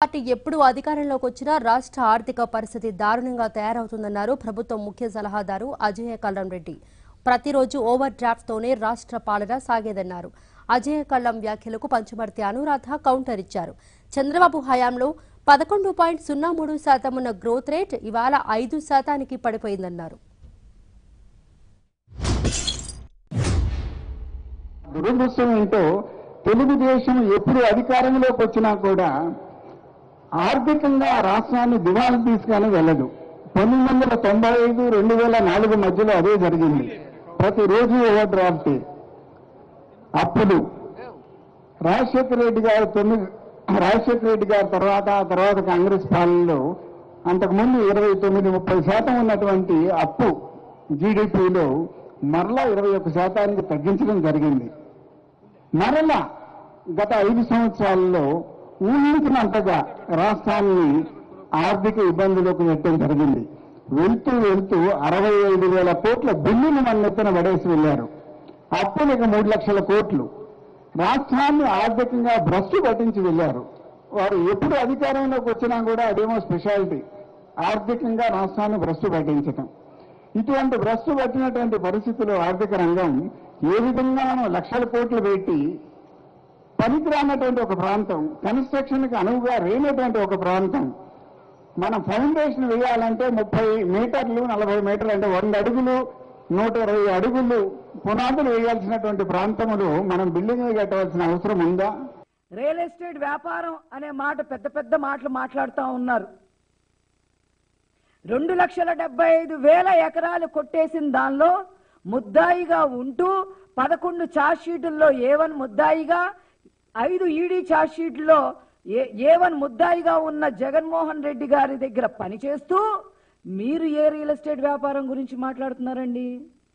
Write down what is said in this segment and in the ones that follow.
party ఎప్పుడు అధికారంలోకి వచ్చినా రాష్ట్ర ఆర్థిక పరిస్థితి దారుణంగా తయారవుతుందన్నారు ప్రభుత్వం ముఖ్య సలహాదారు అజయ కల్లం రెడ్డి ప్రతిరోజు ఓవర్ డ్రాఫ్ట్తోనే రాష్ట్ర పాలన సాగేదన్నారు అజయ కల్లం వ్యాఖ్యలకు పంచమర్తి అనురాధ కౌంటర్ ఇచ్చారు చంద్రబాబు హయాంలో పదకొండు పాయింట్ సున్నా మూడు శాతం ఉన్న గ్రోత్ రేట్ ఇవాళ ఐదు శాతానికి పడిపోయిందన్నారు దురదృష్టం ఏంటో తెలుగుదేశం ఎప్పుడు అధికారంలోకి వచ్చినా కూడా ఆర్థికంగా ఆ రాష్ట్రాన్ని దివాళా తీసుకొని వెళ్ళదు పంతొమ్మిది వందల తొంభై ఐదు రెండు వేల నాలుగు మధ్యలో అదే జరిగింది ప్రతిరోజు ఓవర్ డ్రాఫ్ట్ అప్పుడు రాజశేఖర రెడ్డి గారు తొమ్మిది రాజశేఖర రెడ్డి గారి తర్వాత ఆ తర్వాత కాంగ్రెస్ పాలనలో అంతకుముందు ఇరవై తొమ్మిది ముప్పై శాతం ఉన్నటువంటి అప్పు జీడిపిలో మరలా ఇరవై ఒక్క శాతానికి తగ్గించడం జరిగింది మరలా గత ఐదు సంవత్సరాల్లో ఊహించినంతగా రాష్ట్రాన్ని ఆర్థిక ఇబ్బందులకు నెట్టడం జరిగింది వెళ్తూ వెళ్తూ అరవై ఐదు వేల కోట్ల బిల్లులు మన నెత్తిన పడేసి వెళ్ళారు అప్పులకు మూడు లక్షల కోట్లు రాష్ట్రాన్ని ఆర్థికంగా భ్రష్టు పట్టించి వెళ్ళారు వారు ఎప్పుడు అధికారంలోకి వచ్చినా కూడా అదేమో స్పెషాలిటీ ఆర్థికంగా రాష్ట్రాన్ని భ్రష్టు పట్టించటం ఇటువంటి భ్రష్టు పట్టినటువంటి పరిస్థితుల్లో ఆర్థిక రంగం ఏ విధంగా మనం లక్షల కోట్లు పెట్టి పనికిరానటువంటి ఒక ప్రాంతం కన్స్ట్రక్షన్కి అనువుగా లేనటువంటి ఒక ప్రాంతం మనం ఫౌండేషన్ వేయాలంటే ముప్పై మీటర్లు నలభై మీటర్లు అంటే వంద అడుగులు నూట ఇరవై అడుగులు పునాదులు వేయాల్సినటువంటి ప్రాంతములు మనం బిల్డింగ్లు కట్టవలసిన అవసరం ఉందా రియల్ ఎస్టేట్ వ్యాపారం అనే మాట పెద్ద పెద్ద మాటలు మాట్లాడుతూ ఉన్నారు రెండు లక్షల డెబ్బై ఐదు వేల ఎకరాలు కొట్టేసిన దానిలో ముద్దాయిగా ఉంటూ పదకొండు ఛార్జ్ షీటుల్లో ఏ వన్ ముద్దాయిగా ఐదు ఈడీ ఛార్జ్ షీట్లో ఏ ఏ వన్ ముద్దాయిగా ఉన్న జగన్మోహన్ రెడ్డి గారి దగ్గర పనిచేస్తూ మీరు ఏ రియల్ ఎస్టేట్ వ్యాపారం గురించి మాట్లాడుతున్నారండి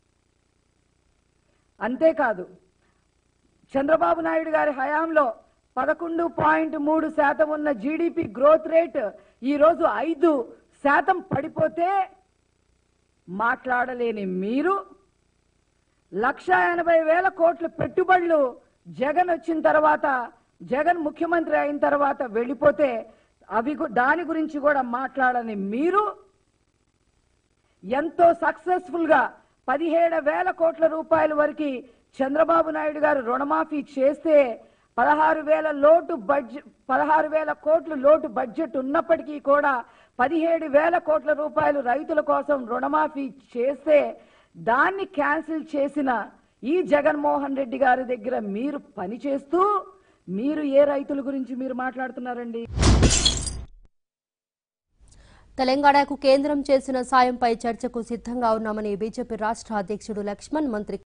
అంతేకాదు చంద్రబాబు నాయుడు గారి హయాంలో పదకొండు పాయింట్ మూడు శాతం ఉన్న జీడిపి గ్రోత్ రేట్ ఈరోజు ఐదు శాతం పడిపోతే మాట్లాడలేని మీరు లక్ష ఎనభై వేల కోట్ల పెట్టుబడులు జగన్ వచ్చిన తర్వాత జగన్ ముఖ్యమంత్రి అయిన తర్వాత వెళ్ళిపోతే అవి గు- దాని గురించి కూడా మాట్లాడని మీరు ఎంతో సక్సెస్ఫుల్ గా పదిహేడు వేల కోట్ల రూపాయల వరకు చంద్రబాబు నాయుడు గారు రుణమాఫీ చేస్తే పదహారు వేల లోటు బడ్జెట్ పదహారు వేల కోట్లు లోటు బడ్జెట్ ఉన్నప్పటికీ కూడా పదిహేడు వేల కోట్ల రూపాయలు రైతుల కోసం రుణమాఫీ చేస్తే దాన్ని క్యాన్సిల్ చేసిన ఈ జగన్మోహన్ రెడ్డి గారి దగ్గర మీరు పనిచేస్తూ మీరు ఏ రైతుల గురించి మీరు మాట్లాడుతున్నారండి తెలంగాణకు కేంద్రం చేసిన సాయంపై చర్చకు సిద్ధంగా ఉన్నామని బీజేపీ రాష్ట్ర అధ్యక్షుడు లక్ష్మణ్ మంత్రి